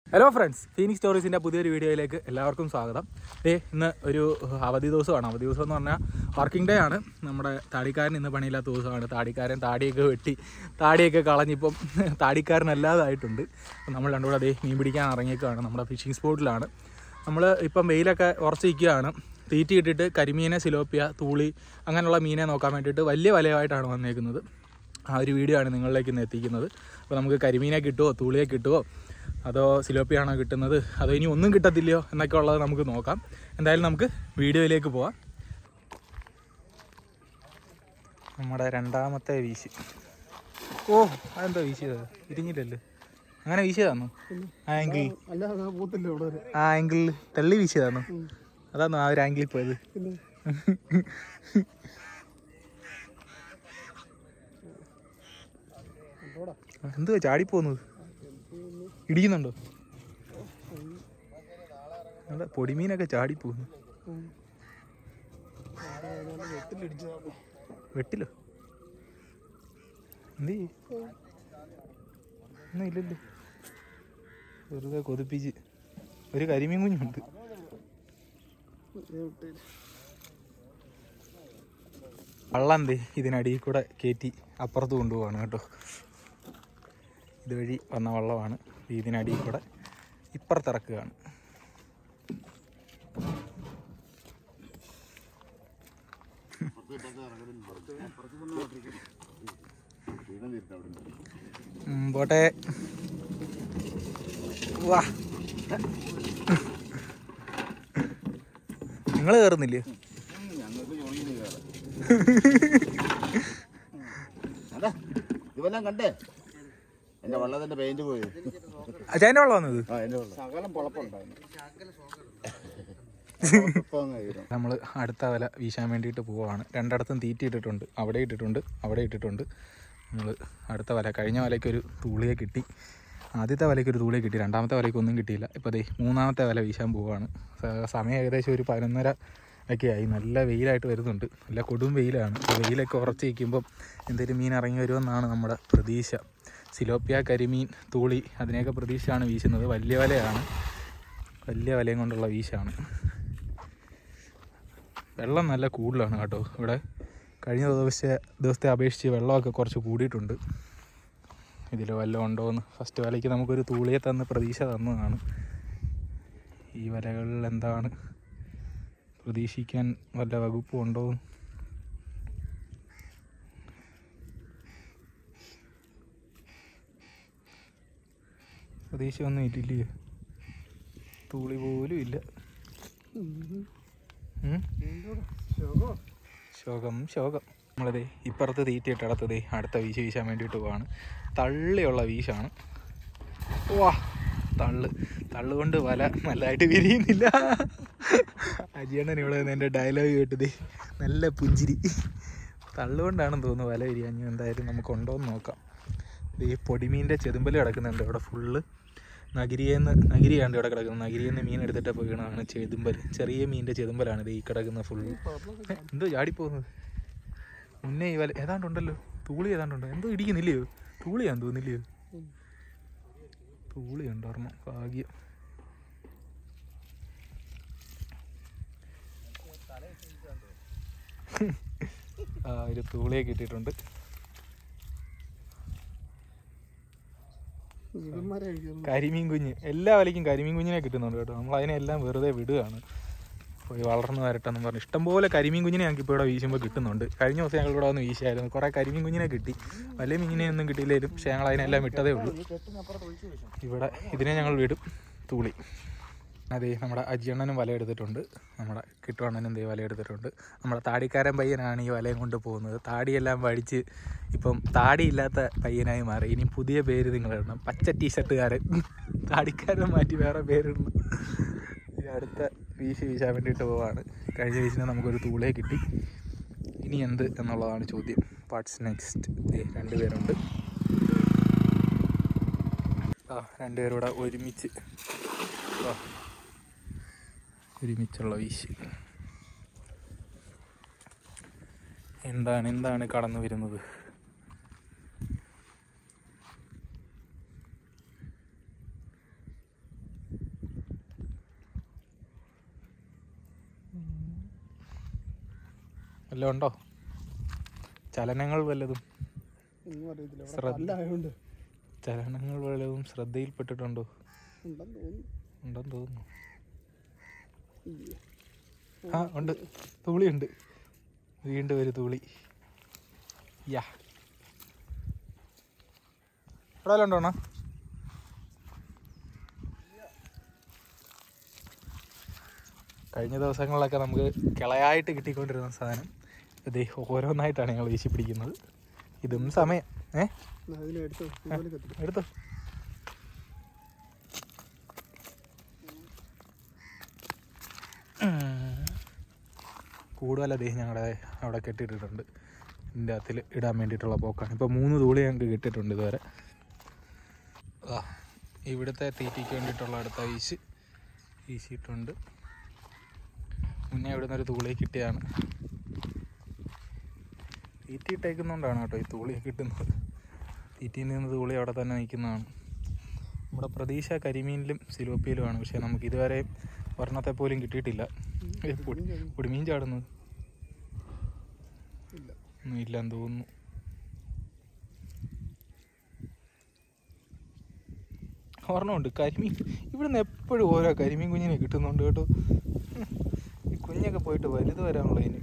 Hello friends Phoenix സ്റ്റോറീസിൻ്റെ പുതിയൊരു വീഡിയോയിലേക്ക് എല്ലാവർക്കും സ്വാഗതം ഏ ഇന്ന് ഒരു അവധി ദിവസമാണ് അവധി ദിവസം എന്ന് പറഞ്ഞാൽ വർക്കിംഗ് ഡേ ആണ് നമ്മുടെ താടിക്കാരൻ ഇന്ന് പണിയില്ലാത്ത ദിവസമാണ് താടിക്കാരൻ താടിയൊക്കെ വെട്ടി താടിയൊക്കെ കളഞ്ഞിപ്പം താടിക്കാരനല്ലാതായിട്ടുണ്ട് അപ്പം നമ്മൾ രണ്ടുകൂടെ അതേ മീൻ പിടിക്കാൻ ഇറങ്ങിയേക്കാണ് നമ്മുടെ ഫിഷിംഗ് സ്പോട്ടിലാണ് നമ്മൾ ഇപ്പം വെയിലൊക്കെ ഉറച്ച് നിൽക്കുകയാണ് തീറ്റി ഇട്ടിട്ട് കരിമീനെ സിലോപ്പിയ തൂളി അങ്ങനെയുള്ള മീനെ നോക്കാൻ വേണ്ടിയിട്ട് വലിയ വലയമായിട്ടാണ് വന്നേക്കുന്നത് ആ ഒരു വീഡിയോ ആണ് നിങ്ങളിലേക്ക് ഇന്ന് എത്തിക്കുന്നത് അപ്പോൾ നമുക്ക് കരിമീനെ കിട്ടുമോ തൂളിയെ കിട്ടുമോ അതോ സിലോപ്പിയാണോ കിട്ടുന്നത് അതോ ഇനി ഒന്നും കിട്ടത്തില്ലയോ എന്നൊക്കെ ഉള്ളത് നമുക്ക് നോക്കാം എന്തായാലും നമുക്ക് വീഡിയോയിലേക്ക് പോവാം നമ്മുടെ രണ്ടാമത്തെ വീശ് ഓ അതെന്താ വീശിയത് ഇരിഞ്ഞില്ലല്ലോ അങ്ങനെ വീശിയതാണോ ആ ആംഗിൾ അല്ല ഞാൻ പോത്തില്ല ഇവിടെ വരെ ആ ആംഗിളിൽ തള്ളി വീശിയതാണോ അതാണോ ആ ഒരു ആംഗിളിൽ പോയത് പിന്നെ എന്തോടാ എന്തുവാ ചാടിപ്പോന്നത് ഇടിക്കുന്നുണ്ടോ അല്ല പൊടിമീനൊക്കെ ചാടിപ്പോന്നു വെട്ടിലിടിച്ചതാണ് വെട്ടിലോ എന്ത് ചെയ്യും? ഒന്നും ഇല്ലല്ലോ വെറുതെ കൊതിപ്പിച്ച് ഒരു കരിമീൻ കുഞ്ഞുണ്ട് വള്ളം ദേ ഇതിനടിയിൽ കൂടെ കയറ്റി അപ്പുറത്ത് കൊണ്ടുപോവാണ് കേട്ടോ ഇതുവഴി വന്ന വള്ളമാണ് ഇതിനടിയിൽ കൂടെ ഇപ്പുറത്തിറക്കുകയാണ് ഉം, പോട്ടെ വാ നിങ്ങൾ കയറുന്നില്ലേ അതാ ഇതെല്ലാം കണ്ടേ എന്റെ വള്ളത്തിന്റെ പെയിന്റ് പോയി അച്ഛൻ്റെ വെള്ളം വന്നത് ആ എന്റെ വെള്ളം ശകലം പൊളപ്പുണ്ടായിരുന്നു നമ്മൾ അടുത്ത വല വീശാൻ വേണ്ടിയിട്ട് പോവുകയാണ് രണ്ടിടത്തും തീറ്റി ഇട്ടിട്ടുണ്ട് അവിടെ ഇട്ടിട്ടുണ്ട് അവിടെ ഇട്ടിട്ടുണ്ട് നമ്മൾ അടുത്ത വല കഴിഞ്ഞ വലയ്ക്ക് ഒരു തൂളിയെ കിട്ടി ആദ്യത്തെ വലയ്ക്ക് ഒരു തൂളിയെ കിട്ടി രണ്ടാമത്തെ വലയ്ക്ക് ഒന്നും കിട്ടിയില്ല ഇപ്പോൾ ദേ മൂന്നാമത്തെ വല വീശാൻ പോവുകയാണ് സ- സമയം ഏകദേശം ഒരു പതിനൊന്നര ഒക്കെ ആയി നല്ല വെയിലായിട്ട് വരുന്നുണ്ട് നല്ല കൊടും വെയിലാണ് അപ്പോൾ വെയിലൊക്കെ ഉറച്ച് നിൽക്കുമ്പം എന്തെങ്കിലും മീൻ ഇറങ്ങി വരുമെന്നാണ് നമ്മുടെ പ്രതീക്ഷ സിലോപ്പിയ കരിമീൻ തൂളി അതിനെയൊക്കെ പ്രതീക്ഷയാണ് വീശുന്നത് വലിയ വലയാണ് വലിയ വലയും കൊണ്ടുള്ള വീശാണ് വെള്ളം നല്ല കൂടുതലാണ് കേട്ടോ ഇവിടെ കഴിഞ്ഞ ദിവസത്തെ ദിവസത്തെ അപേക്ഷിച്ച് വെള്ളമൊക്കെ കുറച്ച് കൂടിയിട്ടുണ്ട് ഇതിൽ വല്ലതും ഉണ്ടോ എന്ന് ഫസ്റ്റ് വലയ്ക്ക് നമുക്കൊരു തൂളിയെ തന്ന് പ്രതീക്ഷ തന്നതാണ് ഈ വലകളിൽ എന്താണ് പ്രതീക്ഷിക്കാൻ വല്ല വകുപ്പും ഉണ്ടോ എന്ന് പ്രതീക്ഷയൊന്നും ഇല്ലല്ലേ തൂളി പോലും ഇല്ല ഉം? ശോകം ശോകം നമ്മളതേ ഇപ്പുറത്ത് തീറ്റിയിട്ടടത്തതേ അടുത്ത വീശ വീശാൻ വേണ്ടിയിട്ട് പോവാണ് തള്ളിയുള്ള വീശാണ് വാ തള്ള് തള്ളു കൊണ്ട് വല നല്ലതായിട്ട് വിരിയുന്നില്ല അജിയണ്ണൻ ഇവിടെ നിന്ന് എൻ്റെ ഡയലോഗ് കേട്ടതേ നല്ല പുഞ്ചിരി തള്ളുകൊണ്ടാണെന്ന് തോന്നുന്നു വല വിരിയാഞ്ഞു എന്തായാലും നമുക്ക് ഉണ്ടോ എന്ന് നോക്കാം ദേ ഈ പൊടിമീൻ്റെ ചെതുമ്പൽ കിടക്കുന്നുണ്ട് ഇവിടെ ഫുള്ള് നഗരിയെന്ന് നഗരിയാണ് ഇവിടെ കിടക്കുന്നത് നഗരിയെന്ന് മീൻ എടുത്തിട്ട് വീണതാണ് ചെതുമ്പൽ ചെറിയ മീനിൻ്റെ ചെതുമ്പലാണ് ഇത് ഈ കിടക്കുന്ന ഫുള്ള് എന്തോ ചാടിപ്പോകുന്നത് മുന്നേ ഈ വല ഏതാണ്ടുണ്ടല്ലോ തൂളി ഏതാണ്ടുണ്ടോ എന്തോ ഇടിക്കുന്നില്ലയോ തൂളിയാന്ന് തോന്നില്ലയോ തൂളി ഉണ്ടായിരുന്നു ഭാഗ്യം ആ ഒരു തൂളിയെ കിട്ടിയിട്ടുണ്ട് ഇവന്മാരെ കഴിക്കുന്നു കരിമീൻ കുഞ്ഞ് എല്ലാ വലയ്ക്കും കരിമീൻ കുഞ്ഞിനെ കിട്ടുന്നുണ്ട് കേട്ടോ നമ്മൾ അതിനെല്ലാം വെറുതെ വിടുകയാണ് പോയി വളർന്നു വരട്ടെന്ന് പറഞ്ഞു ഇഷ്ടംപോലെ കരിമീൻ കുഞ്ഞിനെ ഞങ്ങൾക്ക് ഇപ്പോൾ ഇവിടെ വീശുമ്പോൾ കിട്ടുന്നുണ്ട് കഴിഞ്ഞ ദിവസം ഞങ്ങൾ ഇവിടെ വന്ന് വീശിയായിരുന്നു കുറേ കരിമീൻ കുഞ്ഞിനെ കിട്ടി വലിയ മീനിനെ ഒന്നും കിട്ടിയില്ലേലും പക്ഷേ ഞങ്ങൾ അതിനെല്ലാം വിട്ടതേ ഉള്ളൂ ഇവിടെ ഇതിനെ ഞങ്ങൾ വിടും തൂളി അതെ നമ്മുടെ അജിയണ്ണനും വല എടുത്തിട്ടുണ്ട് നമ്മുടെ കിട്ടുവണ്ണനും ദേ വല എടുത്തിട്ടുണ്ട് നമ്മുടെ താടിക്കാരൻ പയ്യനാണ് ഈ വലയും കൊണ്ട് പോകുന്നത് താടിയെല്ലാം പഠിച്ച് ഇപ്പം താടിയില്ലാത്ത പയ്യനായി മാറി ഇനി പുതിയ പേര് നിങ്ങൾ ഇടണം പച്ച ടീഷർട്ടുകാരൻ താടിക്കാരൻ മാറ്റി വേറെ പേരിടണം ഈ അടുത്ത വീശി വീശാൻ വേണ്ടിയിട്ട് പോവാണ് കഴിഞ്ഞ വീശിന് നമുക്കൊരു തൂളയെ കിട്ടി ഇനി എന്ത് എന്നുള്ളതാണ് ചോദ്യം വാട്ട്സ് നെക്സ്റ്റ് രണ്ടുപേരുണ്ട് ആ രണ്ടുപേരും കൂടെ ഒരുമിച്ച് ആ ഒരുമിച്ചുള്ള വീശ് എന്താണ് എന്താണ് കടന്നു വരുന്നത് വല്ലതും ഉണ്ടോ ചലനങ്ങൾ വല്ലതും ഒന്നും അറിയത്തില്ല ഇവിടെ ശ്രദ്ധ. കല്ലായോണ്ട് ചലനങ്ങൾ വല്ലതും ശ്രദ്ധയിൽപ്പെട്ടിട്ടുണ്ടോ ഉണ്ടെന്ന് തോന്നുന്നു ഉണ്ടെന്ന് തോന്നുന്നു ഇയ്യേ. ആ ഉണ്ട് തൂളിയുണ്ട് വീണ്ടും ഒരു തൂളി യാ ഇവിടെ വല്ലതും ഉണ്ടോ അണ്ണാ? കഴിഞ്ഞ ദിവസങ്ങളിലൊക്കെ നമുക്ക് കിളയായിട്ട് കിട്ടിക്കൊണ്ടിരുന്ന സാധനം ഇതേ ഓരോന്നായിട്ടാണ് ഞങ്ങൾ വീശി പിടിക്കുന്നത് ഇതും സമയം ഏ എന്നാ അതിനെ എടുത്തോ ഇതുപോലെ കത്തിക്കും എടുത്തോ കൂടുതൽ അദ്ദേഹം ഞങ്ങളുടെ അവിടെ കെട്ടിയിട്ടിട്ടുണ്ട് ഇതിൻ്റെ അകത്തിൽ ഇടാൻ വേണ്ടിയിട്ടുള്ള പോക്കാണ് ഇപ്പോൾ മൂന്ന് തൂളി ഞങ്ങൾക്ക് കിട്ടിയിട്ടുണ്ട് ഇതുവരെ ആ ഇവിടുത്തെ തീറ്റിക്ക് വേണ്ടിയിട്ടുള്ള അടുത്ത വീശ് വീശിയിട്ടുണ്ട് മുന്നേ ഇവിടുന്ന് ഒരു തൂളി കിട്ടിയതാണ് തീറ്റി ഇട്ടേക്കുന്നതുകൊണ്ടാണ് കേട്ടോ ഈ തൂളി കിട്ടുന്നത് തീറ്റിയിൽ നിന്ന് തൂളി അവിടെ തന്നെ നിൽക്കുന്നതാണ് നമ്മുടെ പ്രതീക്ഷ കരിമീനിലും സിലോപ്പിയിലുമാണ് പക്ഷേ നമുക്ക് ഇതുവരെ ഒരെണ്ണത്തെ പോലും കിട്ടിയിട്ടില്ല ഏ, പൊടി പൊടിമീൻ ചാടുന്നത് ഇല്ല ഒന്നും ഇല്ലെന്ന് തോന്നുന്നു ഓർമ്മയുണ്ട് കരിമീൻ ഇവിടുന്ന് എപ്പോഴും ഓരോ കരിമീൻ കുഞ്ഞിനെ കിട്ടുന്നുണ്ട് കേട്ടോ ഉം. ഈ കുഞ്ഞൊക്കെ പോയിട്ട് വലുത് വരാനുള്ള ഇനി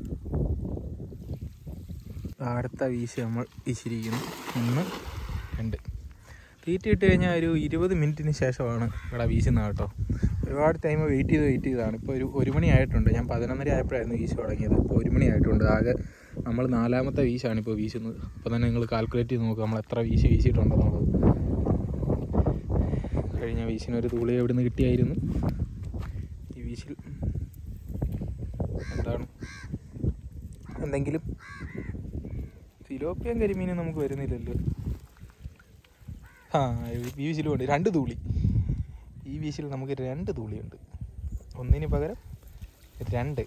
അടുത്ത വീശ് നമ്മൾ വീശിരിക്കുന്നു ഒന്ന് രണ്ട് തീറ്റ ഇട്ട് കഴിഞ്ഞാൽ ഒരു ഇരുപത് മിനിറ്റിന് ശേഷമാണ് ഇവിടെ വീശുന്നത് കേട്ടോ ഒരുപാട് ടൈം വെയിറ്റ് ചെയ്ത് വെയിറ്റ് ചെയ്തതാണ് ഇപ്പോൾ ഒരു ഒരു മണി ആയിട്ടുണ്ട് ഞാൻ പതിനൊന്നര ആയപ്പോഴായിരുന്നു വീശ് തുടങ്ങിയത് ഇപ്പോൾ ഒരു മണി ആയിട്ടുണ്ട് ആകെ നമ്മൾ നാലാമത്തെ വീശാണ് ഇപ്പോൾ വീശുന്നത് അപ്പോൾ തന്നെ നിങ്ങൾ കാൽക്കുലേറ്റ് ചെയ്ത് നോക്കുക നമ്മൾ എത്ര വീശ് വീശിയിട്ടുണ്ടെന്നുള്ളത് കഴിഞ്ഞ വീശിന് ഒരു തൂളി എവിടെ നിന്ന് കിട്ടിയായിരുന്നു ഈ വീശിൽ എന്താണ് എന്തെങ്കിലും സിലോപ്പിയൻ കരിമീനും നമുക്ക് വരുന്നില്ലല്ലോ ആ ഈ വീശിലും ഉണ്ട് രണ്ട് തൂളി ഈ വീശിൽ നമുക്ക് രണ്ട് തൂളിയുണ്ട് ഒന്നിന് പകരം രണ്ട്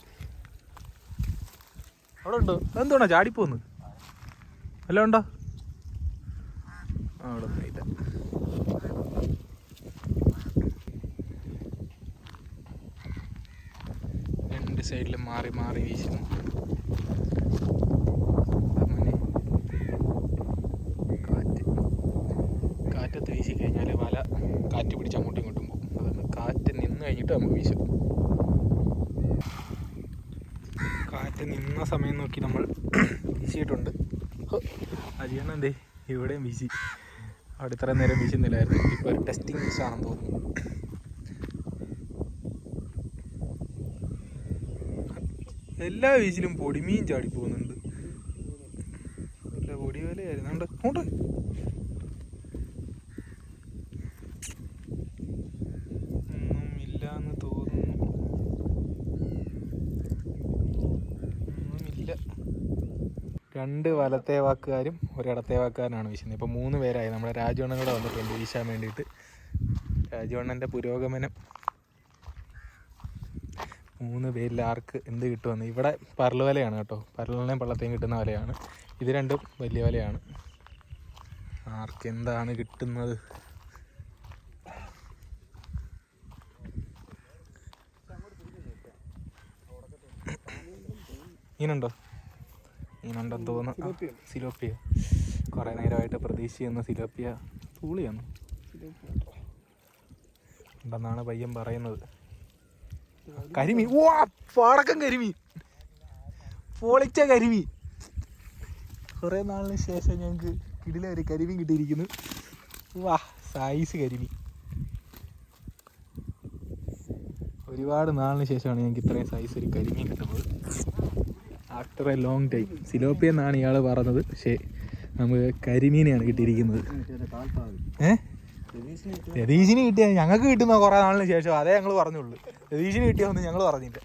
അവിടെ ഉണ്ടോ എന്തുകൊണ്ടാ ചാടിപ്പോന്ന് വല്ല ഉണ്ടോ ആ, അവിടെ ഒന്നും ഇല്ല രണ്ട് സൈഡിലും മാറി മാറി വീശുന്നു അങ്ങനെ കാറ്റ് കാറ്റത്ത് വീശി കഴിഞ്ഞാൽ വല കാറ്റ് പിടിച്ച് അങ്ങോട്ടും ഇങ്ങോട്ടും പോകും അതാണ് കാറ്റ് നിന്ന് കഴിഞ്ഞിട്ട് നമുക്ക് വീശും കാറ്റ് നിന്ന സമയം നോക്കി നമ്മൾ വീശിയിട്ടുണ്ട് ഹോ, അരിയണം എന്തേ ഇവിടെയും വീശി അവിടെ ഇത്ര നേരം വീശുന്നില്ലായിരുന്നു ഇപ്പോൾ ഒരു ടെസ്റ്റിംഗ് വീശാണെന്ന് തോന്നുന്നു എല്ലാ വീശിലും പൊടിമീൻ ചാടി പോകുന്നുണ്ട് നല്ല പൊടി വിലയായിരുന്നു ഉണ്ട് ഉണ്ട് ഒന്നും ഇല്ലാന്ന് തോന്നുന്നു ഒന്നുമില്ല രണ്ട് വലത്തെ വാക്കുകാരും ഒരിടത്തെ വാക്കുകാരനാണ് വീശുന്നത് ഇപ്പോൾ മൂന്ന് പേരായി നമ്മുടെ രാജവണ്ണൻ കൂടെ വന്നിട്ടുണ്ട് വീശാൻ വേണ്ടിയിട്ട് രാജവണ്ണൻ്റെ പുരോഗമനം മൂന്ന് പേരിൽ ആർക്ക് എന്ത് കിട്ടുമെന്ന് ഇവിടെ പരല് വലയാണ് കേട്ടോ പരലിനെയും പള്ളത്തെയും കിട്ടുന്ന വലയാണ് ഇത് രണ്ടും വലിയ വലയാണ് ആർക്ക് എന്താണ് കിട്ടുന്നത് മീനുണ്ടോ മീനുണ്ടെന്ന് തോന്നുന്നു ആ, സിലോപ്പിയ കുറേ നേരമായിട്ട് പ്രതീക്ഷ ചെയ്യുന്ന സിലോപ്പിയ തൂളിയാണ് ഉണ്ടെന്നാണ് പയ്യൻ പറയുന്നത് കരിമീൻ വാ പടക്കം കരിമീൻ പൊളിച്ച കരിമീൻ കുറേ നാളിന് ശേഷം ഞങ്ങൾക്ക് കിടില ഒരു കരിമീൻ കിട്ടിയിരിക്കുന്നു വാ സൈസ് കരിമീൻ ഒരുപാട് നാളിന് ശേഷമാണ് ഞങ്ങൾക്ക് ഇത്രയും സൈസ് ഒരു കരിമീൻ കിട്ടുന്നത് ആഫ്റ്റർ എ ലോങ് ടൈം സിലോപ്പിയ എന്നാണ് ഇയാൾ പറഞ്ഞത് പക്ഷേ നമുക്ക് കരിമീനെയാണ് കിട്ടിയിരിക്കുന്നത് ഏഹ് രതീഷിന് കിട്ടിയ ഞങ്ങൾക്ക് കിട്ടുന്ന കുറേ നാളിന് ശേഷം അതേ ഞങ്ങൾ പറഞ്ഞുള്ളൂ രതീഷിന് കിട്ടിയൊന്നും ഞങ്ങൾ പറഞ്ഞില്ല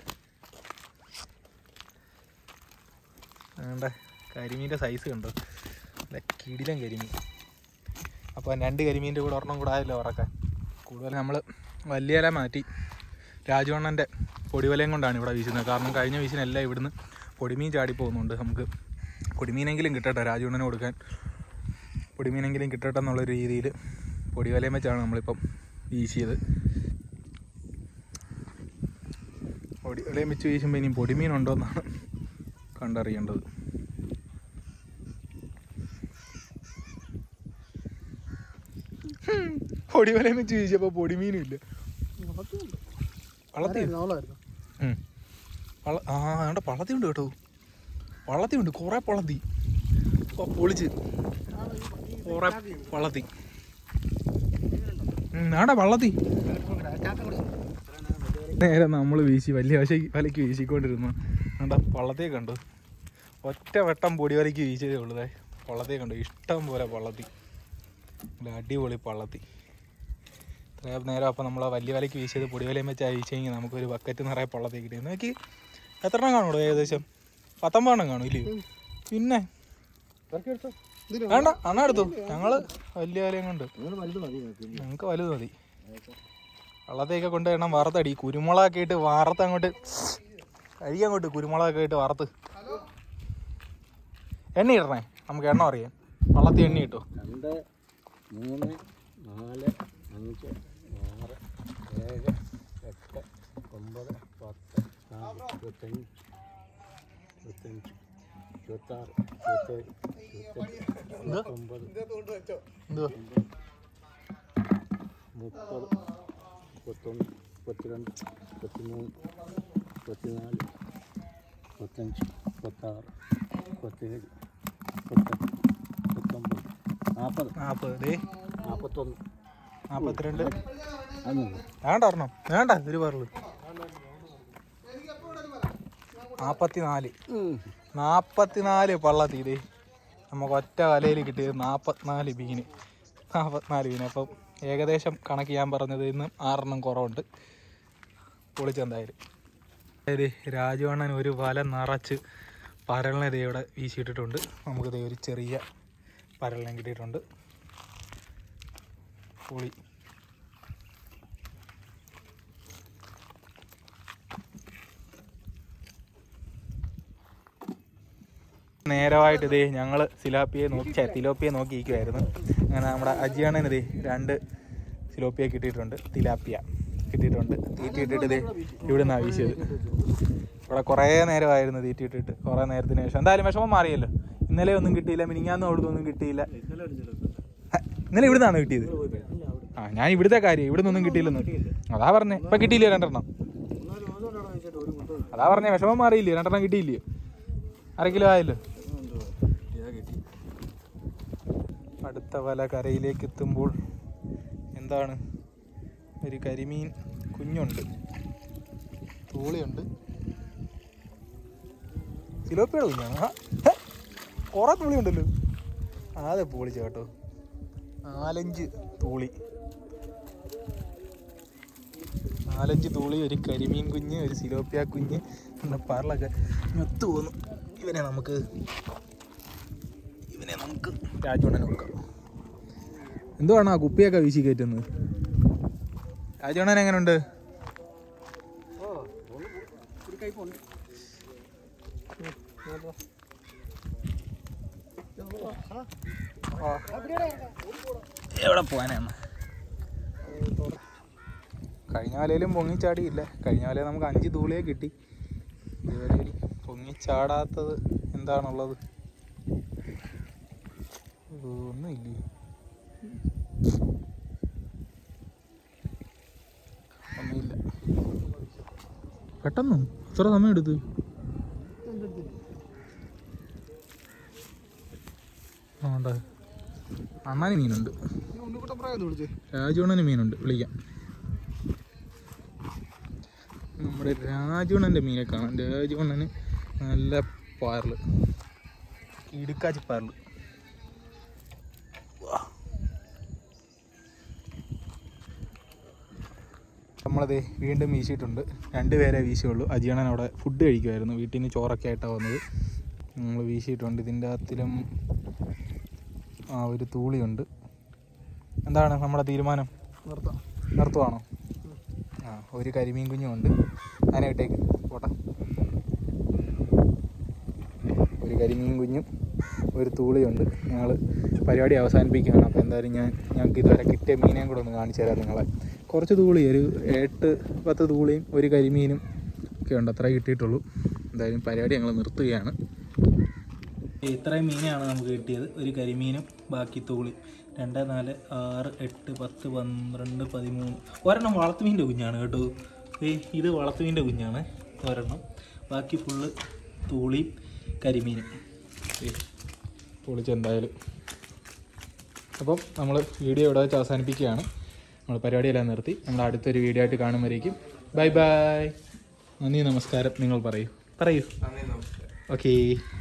വേണ്ട കരിമീൻ്റെ സൈസ് കണ്ടോ നല്ല കിടിലൻ കരിമീൻ അപ്പോൾ രണ്ട് കരിമീൻ്റെ കൂടെ ഒരെണ്ണം കൂടെ ആയല്ലോ ഉറക്കാൻ കൂടുതൽ നമ്മൾ വലിയ ഇല മാറ്റി രാജവണ്ണൻ്റെ പൊടിവലയും കൊണ്ടാണ് ഇവിടെ വീശുന്നത് കാരണം കഴിഞ്ഞ വീശിനെല്ലാം ഇവിടുന്ന് പൊടിമീൻ ചാടി പോകുന്നുണ്ട് നമുക്ക് പൊടിമീനെങ്കിലും കിട്ടട്ടെ രാജവണ്ണന് കൊടുക്കാൻ പൊടിമീനെങ്കിലും കിട്ടട്ടെ എന്നുള്ള രീതിയിൽ പൊടിവലയം വെച്ചാണ് നമ്മളിപ്പം വീശിയത് പൊടിവലയം വെച്ച് വീശുമ്പോൾ ഇനി പൊടിമീൻ ഉണ്ടോ എന്നാണ് കണ്ടറിയേണ്ടത് പൊടിവലയം വെച്ച് വീശിയപ്പോൾ പൊടിമീനും ഇല്ല വള്ളത്തി നോളായിരുന്നു ഉം. വള്ള ആ അവിടെ പള്ളത്തി ഉണ്ട് കേട്ടോ വള്ളത്തി ഉണ്ട് കുറേ പള്ളത്തി ഓ പൊളിച്ച് കുറേ വള്ളത്തി ആടാ വള്ളത്തി നേരെ നമ്മൾ വീശി വലിയ വശ വലയ്ക്ക് വീശിക്കൊണ്ടിരുന്നു എന്താ വള്ളത്തെ കണ്ടു ഒറ്റ വട്ടം പൊടി വലയ്ക്ക് വീശിയതേ ഉള്ളതേ വള്ളത്തെ കണ്ടു ഇഷ്ടം പോലെ വള്ളത്തി നല്ല അടിപൊളി പള്ളത്തി ഇത്രയും നേരം അപ്പം നമ്മൾ വലിയ വലയ്ക്ക് വീശിയത് പൊടി വലയും വെച്ചാൽ വീശിയെങ്കിൽ നമുക്കൊരു ബക്കറ്റ് നിറയെ പള്ളത്തി കിട്ടി നോക്കി എത്ര എണ്ണം കാണുള്ളൂ ഏകദേശം പത്തൊമ്പതെണ്ണം കാണും ഇല്ലേ പിന്നെ വേണ്ട അണ്ണ എടുത്തു ഞങ്ങള് വലിയ വലയും കൊണ്ട് ഞങ്ങൾക്ക് വലുത് മതി വള്ളത്തേക്ക് കൊണ്ട് എണ്ണം വറുത്തടി കുരുമുളകൊക്കെ ഇട്ട് വറുത്ത് അങ്ങോട്ട് കഴിയാൻ അങ്ങോട്ട് കുരുമുളകൊക്കെ ഇട്ട് വറുത്ത് എണ്ണ ഇടണേ നമുക്ക് എണ്ണ അറിയാം വള്ളത്തിൽ എണ്ണ ഇട്ടു രണ്ട് മൂന്ന് നാല് അഞ്ച് ആറ് ഏഴ് എട്ട് ഒമ്പത് പത്ത് നാല് ഇരുപത്തഞ്ച് ഇരുപത്തഞ്ച് ഇരുപത്താറ് ഇരുപത്തേഴ് ഇരുപത്തെട്ട് ഇരുപത്തൊമ്പത് എന്തുവാ മുപ്പത് മുപ്പത്തൊന്ന് മുപ്പത്തിരണ്ട് മുപ്പത്തിമൂന്ന് മുപ്പത്തിനാല് മുപ്പത്തഞ്ച് മുപ്പത്താറ് മുപ്പത്തേഴ് മുപ്പത്തെട്ട് മുപ്പത്തൊമ്പത് നാൽപ്പത് നാൽപ്പത് ദേ നാൽപ്പത്തൊന്ന് നാൽപ്പത്തിരണ്ട് അതൊന്നും വേണ്ട ഒരെണ്ണം വേണ്ട ഒരു പറളു നാൽപ്പത്തിനാല് നാൽപ്പത്തിനാല് പള്ളത്തി ഇത് നമുക്ക് ഒറ്റ വലയിൽ കിട്ടിയത് നാൽപ്പത്തിനാല് ബീന് നാൽപ്പത്തിനാല് ബീന് അപ്പം ഏകദേശം കണക്ക് ഞാൻ പറഞ്ഞത് ഇന്ന് ആറെണ്ണം കുറവുണ്ട് പൊളിച്ചെന്തായാലും അതായത് രാജവണ്ണൻ ഒരു വല നിറച്ച് പരലിനെ ദേ ഇവിടെ വീശിയിട്ടിട്ടുണ്ട് നമുക്ക് ദേ ഒരു ചെറിയ പരലിനെ കിട്ടിയിട്ടുണ്ട് പൊളി നേരമായിട്ട് ഇതേ ഞങ്ങൾ സിലാപ്പിയെ നോക്കി ഛെ, തിലോപ്പിയെ നോക്കി ഇരിക്കുമായിരുന്നു അങ്ങനെ നമ്മുടെ അജിയാണന് ഇതേ രണ്ട് സിലോപ്പിയെ കിട്ടിയിട്ടുണ്ട് തിലാപ്പിയ കിട്ടിയിട്ടുണ്ട് തീറ്റി ഇട്ടിട്ട് ഇതേ ഇവിടെ നിന്നാണ് വീശിയത് ഇവിടെ കുറേ നേരമായിരുന്നു തീറ്റി ഇട്ടിട്ട് കുറേ നേരത്തിന് ശേഷം എന്തായാലും വിഷമം മാറിയല്ലോ ഇന്നലെ ഒന്നും കിട്ടിയില്ല മിനിങ്ങാന്നും അവിടുന്ന് ഒന്നും കിട്ടിയില്ല ഹ, ഇന്നലെ ഇവിടെ നിന്നാണ് കിട്ടിയത് ആ ഞാൻ ഇവിടുത്തെ കാര്യം ഇവിടെ നിന്നൊന്നും കിട്ടിയില്ലെന്ന് അതാ പറഞ്ഞേ ഇപ്പൊ കിട്ടിയില്ലേ രണ്ടെണ്ണം അതാ പറഞ്ഞേ വിഷമം മാറിയില്ലേ രണ്ടെണ്ണം കിട്ടിയില്ലയോ അര കിലോ ആയല്ലോ അടുത്ത വല കരയിലേക്ക് എത്തുമ്പോൾ എന്താണ് ഒരു കരിമീൻ കുഞ്ഞുണ്ട് തൂളിയുണ്ട് സിലോപ്പിയുടെ കുഞ്ഞാണ് ആ ഹെ, കുറെ തൂളി ഉണ്ടല്ലോ അതെ പൊളിച്ച കേട്ടോ നാലഞ്ച് തൂളി നാലഞ്ച് തൂളി ഒരു കരിമീൻ കുഞ്ഞ് ഒരു സിലോപ്പിയ കുഞ്ഞ് പിന്നെ പറളൊക്കെ ഞൊത്തു പോന്നു ഇവനെ നമുക്ക് ഇവനെ നമുക്ക് രാജവണ്ണനെ നോക്കാം എന്തുവാണ് ആ കുപ്പിയൊക്കെ വീശി കയറ്റുന്നത് രാജവണ്ണൻ എങ്ങനെയുണ്ട് ഒരു കൈപ്പുണ്ട് എവിടെ പോകാനാണ് കഴിഞ്ഞ വലയിലും പൊങ്ങിച്ചാടിയില്ല കഴിഞ്ഞ വലയിൽ നമുക്ക് അഞ്ച് തൂളിയെ കിട്ടി ഇതുവരെ ഇനി പൊങ്ങിച്ചാടാത്തത് എന്താണുള്ളത് ഒന്നുമില്ലേ ഒന്നുമില്ല പെട്ടെന്ന് എത്ര സമയം എടുത്ത് ആണ്ട അണ്ണാന് മീനുണ്ട് ഉണ്ണിക്കുട്ടൻ പ്രായം വിളിച്ചേ രാജുവണ്ണന് മീനുണ്ട് വിളിക്കാം നമ്മുടെ രാജുവണ്ണൻ്റെ മീനെ കാണാം രാജുവണ്ണന് നല്ല പാറല് ഇടുക്കാച്ചി പാറല് നമ്മളതേ വീണ്ടും വീശിയിട്ടുണ്ട് രണ്ട് പേരെ വീശിയുള്ളൂ അജിയണ്ണൻ അവിടെ ഫുഡ് കഴിക്കുമായിരുന്നു വീട്ടിൽ നിന്ന് ചോറൊക്കെ ആയിട്ടാണ് വന്നത് നമ്മൾ വീശിയിട്ടുണ്ട് ഇതിൻ്റെ അകത്തിലും ആ ഒരു തൂളിയുണ്ട് എന്താണ് നമ്മുടെ തീരുമാനം നിർത്താം നിർത്തുവാണോ ആ ഒരു കരിമീൻ കുഞ്ഞുമുണ്ട് അതിനെ ഇട്ടേക്ക് പോട്ടെ ഒരു കരിമീൻ കുഞ്ഞും ഒരു തൂളിയുണ്ട് ഞങ്ങൾ പരിപാടി അവസാനിപ്പിക്കുകയാണ് അപ്പോൾ എന്തായാലും ഞാൻ ഞങ്ങൾക്ക് ഇതുവരെ കിട്ടിയ മീനെയും കൂടെ ഒന്ന് കാണിച്ചു തരാം നിങ്ങളെ കുറച്ച് തൂളി ഒരു എട്ട് പത്ത് തൂളിയും ഒരു കരിമീനും ഒക്കെ ഉണ്ട് അത്രേ കിട്ടിയിട്ടുള്ളൂ എന്തായാലും പരിപാടി ഞങ്ങൾ നിർത്തുകയാണ് ഇത്രയും മീനാണ് നമുക്ക് കിട്ടിയത് ഒരു കരിമീനും ബാക്കി തൂളി രണ്ട് നാല് ആറ് എട്ട് പത്ത് പന്ത്രണ്ട് പതിമൂന്ന് ഒരെണ്ണം വളർത്തുമീൻ്റെ കുഞ്ഞാണ് കേട്ടോ ഏ ഇത് വളർത്തുമീൻ്റെ കുഞ്ഞാണ് ഒരെണ്ണം ബാക്കി ഫുള്ള് തൂളിയും കരിമീനും ഏ, പൊളിച്ചെന്തായാലും അപ്പം നമ്മൾ വീഡിയോ ഇവിടെ വെച്ച് അവസാനിപ്പിക്കുകയാണ് നമ്മൾ പരിപാടിയെല്ലാം നിർത്തി നമ്മൾ അടുത്തൊരു വീഡിയോ ആയിട്ട് കാണുമ്പോഴേക്കും ബൈ ബൈ നന്ദി നമസ്കാരം നിങ്ങൾ പറയൂ പറയൂ ഓക്കേ